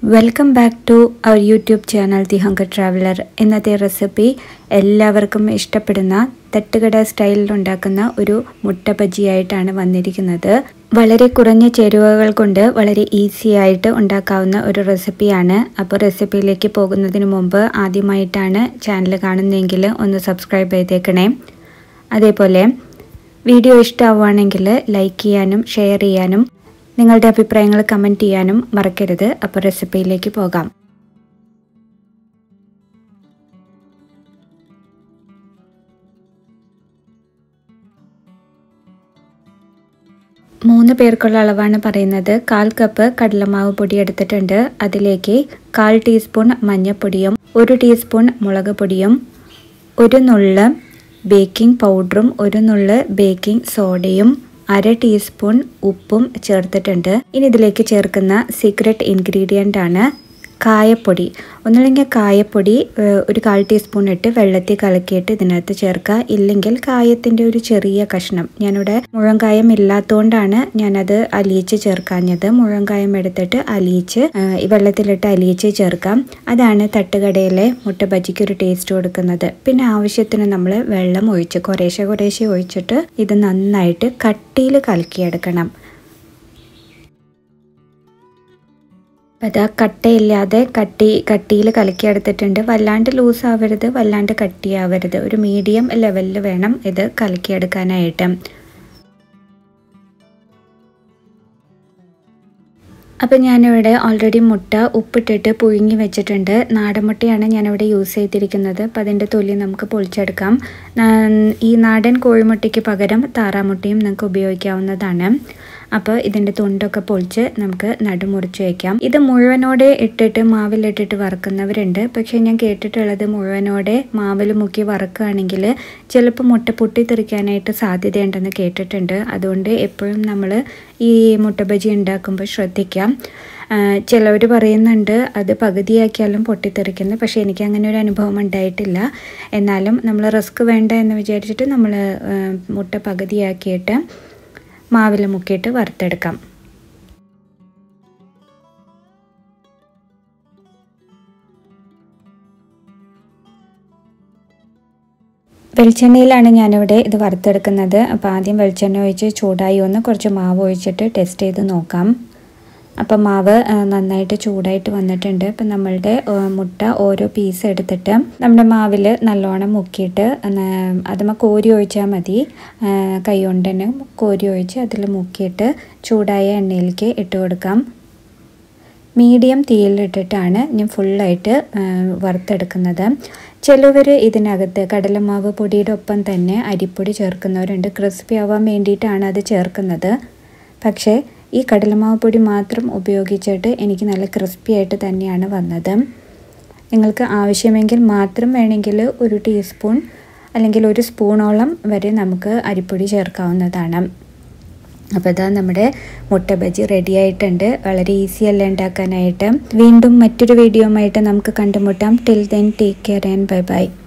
welcome back to our YouTube channel the hunger traveller ഇന്നത്തെ recipe എല്ലാവർക്കും ഇഷ്ടപ്പെടുന്ന തട്ടുകട സ്റ്റൈലിൽ ഉണ്ടാക്കുന്ന ഒരു മുട്ട ബജിയായിട്ടാണ് വന്നിരിക്കുന്നത് വളരെ കുറഞ്ഞ ചേരുവകൾ കൊണ്ട് വളരെ ഈസി ആയിട്ട് ഉണ്ടാക്കാവുന്ന ഒരു റെസിപ്പിയാണ് അപ്പോൾ റെസിപ്പിയിലേക്ക് പോകുന്നതിന് മുമ്പ് ആദ്യമായിട്ടാണ് ചാനൽ കാണുന്നതെങ്കിൽ ഒന്ന് സബ്സ്ക്രൈബ് ചെയ്തേക്കണേ അതേപോലെ വീഡിയോ ഇഷ്ടമാവുകയാണെങ്കിൽ ലൈക്ക് ചെയ്യാനും ഷെയർ ചെയ്യാനും നിങ്ങളുടെ അഭിപ്രായങ്ങൾ കമൻറ്റ് ചെയ്യാനും മറക്കരുത് അപ്പോൾ റെസിപ്പിയിലേക്ക് പോകാം മൂന്ന് പേർക്കുള്ള അളവാണ് പറയുന്നത് കാൽ കപ്പ് കടലമാവ് പൊടി എടുത്തിട്ടുണ്ട് അതിലേക്ക് കാൽ ടീസ്പൂൺ മഞ്ഞൾപ്പൊടിയും ഒരു ടീസ്പൂൺ മുളക് പൊടിയും ഒരു നുള്ള് ബേക്കിംഗ് പൗഡറും ഒരു നുള്ള് ബേക്കിംഗ് സോഡയും അര ടീസ്പൂൺ ഉപ്പും ചേർത്തിട്ടുണ്ട് ഇനി ഇതിലേക്ക് ചേർക്കുന്ന സീക്രട്ട് ഇൻഗ്രീഡിയൻ്റ് ആണ് കായപ്പൊടി ഒന്നുമില്ലെങ്കിൽ കായപ്പൊടി ഒരു കാൽ ടീസ്പൂൺ ഇട്ട് വെള്ളത്തിൽ കലക്കിയിട്ട് ഇതിനകത്ത് ചേർക്കുക ഇല്ലെങ്കിൽ കായത്തിൻ്റെ ഒരു ചെറിയ കഷ്ണം ഞാനിവിടെ മുഴുവൻ കായം ഇല്ലാത്തതുകൊണ്ടാണ് ഞാനത് അലിയിച്ച് ചേർക്കാഞ്ഞത് മുഴുവൻ കായം എടുത്തിട്ട് അലിയിച്ച് ഈ വെള്ളത്തിലിട്ട് അലിയിച്ച് ചേർക്കാം അതാണ് തട്ടുകടയിലെ മുട്ട ബജിക്ക് ഒരു ടേസ്റ്റ് കൊടുക്കുന്നത് പിന്നെ ആവശ്യത്തിന് നമ്മൾ വെള്ളം ഒഴിച്ച് കുറേശ്ശെ കുറേശ്ശെ ഒഴിച്ചിട്ട് ഇത് നന്നായിട്ട് കട്ടിയിൽ കലക്കിയെടുക്കണം അപ്പോൾ അത് കട്ടയില്ലാതെ കട്ടി കട്ടിയിൽ കലക്കിയെടുത്തിട്ടുണ്ട് വല്ലാണ്ട് ലൂസ് ആവരുത് വല്ലാണ്ട് കട്ടിയാവരുത് ഒരു മീഡിയം ലെവലിൽ വേണം ഇത് കലക്കിയെടുക്കാനായിട്ട് അപ്പോൾ ഞാനിവിടെ ഓൾറെഡി മുട്ട ഉപ്പിട്ടിട്ട് പുഴുങ്ങി വെച്ചിട്ടുണ്ട് നാടൻ മുട്ടയാണ് ഞാനിവിടെ യൂസ് ചെയ്തിരിക്കുന്നത് അപ്പോൾ അതിൻ്റെ തൊലി നമുക്ക് പൊളിച്ചെടുക്കാം ഈ നാടൻ കോഴിമുട്ടയ്ക്ക് പകരം താറാമുട്ടയും നമുക്ക് ഉപയോഗിക്കാവുന്നതാണ് അപ്പോൾ ഇതിൻ്റെ തൊണ്ടൊക്കെ പൊളിച്ച് നമുക്ക് നടുമുറിച്ച് വയ്ക്കാം ഇത് മുഴുവനോടെ ഇട്ടിട്ട് മാവിലിട്ടിട്ട് വറക്കുന്നവരുണ്ട് പക്ഷേ ഞാൻ കേട്ടിട്ടുള്ളത് മുഴുവനോടെ മാവിൽ മുക്കി വറക്കുകയാണെങ്കിൽ ചിലപ്പോൾ മുട്ട പൊട്ടിത്തെറിക്കാനായിട്ട് സാധ്യതയുണ്ടെന്ന് കേട്ടിട്ടുണ്ട് അതുകൊണ്ട് എപ്പോഴും നമ്മൾ ഈ മുട്ട ബജി ഉണ്ടാക്കുമ്പോൾ ശ്രദ്ധിക്കാം ചിലവർ പറയുന്നുണ്ട് അത് പകുതിയാക്കിയാലും പൊട്ടിത്തെറിക്കുന്നു പക്ഷേ എനിക്ക് അങ്ങനെ ഒരു അനുഭവം ഉണ്ടായിട്ടില്ല എന്നാലും നമ്മൾ റിസ്ക് വേണ്ട എന്ന് വിചാരിച്ചിട്ട് നമ്മൾ മുട്ട പകുതിയാക്കിയിട്ട് മാവിൽ മുക്കിയിട്ട് വറുത്തെടുക്കാം വെളിച്ചെണ്ണയിലാണ് ഞാനിവിടെ ഇത് വറുത്തെടുക്കുന്നത് അപ്പോൾ ആദ്യം വെളിച്ചെണ്ണ ഒഴിച്ച് ചൂടായി ഒന്ന് കുറച്ച് മാവ് ഒഴിച്ചിട്ട് ടെസ്റ്റ് ചെയ്ത് നോക്കാം അപ്പം മാവ് നന്നായിട്ട് ചൂടായിട്ട് വന്നിട്ടുണ്ട് അപ്പം നമ്മളുടെ മുട്ട ഓരോ പീസ് എടുത്തിട്ട് നമ്മുടെ മാവിൽ നല്ലോണം മുക്കിയിട്ട് അതുമ്മ കോരി ഒഴിച്ചാൽ മതി കൈ കൊണ്ട് തന്നെ കോരി ഒഴിച്ച് അതിൽ മുക്കിയിട്ട് ചൂടായ എണ്ണയിലേക്ക് ഇട്ട് കൊടുക്കാം മീഡിയം തീയിലിട്ടിട്ടാണ് ഞാൻ ഫുള്ളായിട്ട് വറുത്തെടുക്കുന്നത് ചിലവർ ഇതിനകത്ത് കടലമാവ് പൊടിയുടെ ഒപ്പം തന്നെ അരിപ്പൊടി ചേർക്കുന്നവരുണ്ട് ക്രിസ്പി ആവാൻ വേണ്ടിയിട്ടാണ് അത് ചേർക്കുന്നത് പക്ഷേ ഈ കടലമാവ് പൊടി മാത്രം ഉപയോഗിച്ചിട്ട് എനിക്ക് നല്ല ക്രിസ്പി ആയിട്ട് തന്നെയാണ് വന്നത് നിങ്ങൾക്ക് ആവശ്യമെങ്കിൽ മാത്രം വേണമെങ്കിൽ ഒരു ടീസ്പൂൺ അല്ലെങ്കിൽ ഒരു സ്പൂണോളം വരെ നമുക്ക് അരിപ്പൊടി ചേർക്കാവുന്നതാണ് അപ്പോൾ ഇതാ നമ്മുടെ മുട്ട ബജി റെഡി ആയിട്ടുണ്ട് വളരെ ഈസി അല്ല ഉണ്ടാക്കാനായിട്ട് വീണ്ടും മറ്റൊരു വീഡിയോ ആയിട്ട് നമുക്ക് കണ്ടുമുട്ടാം till then take care and bye by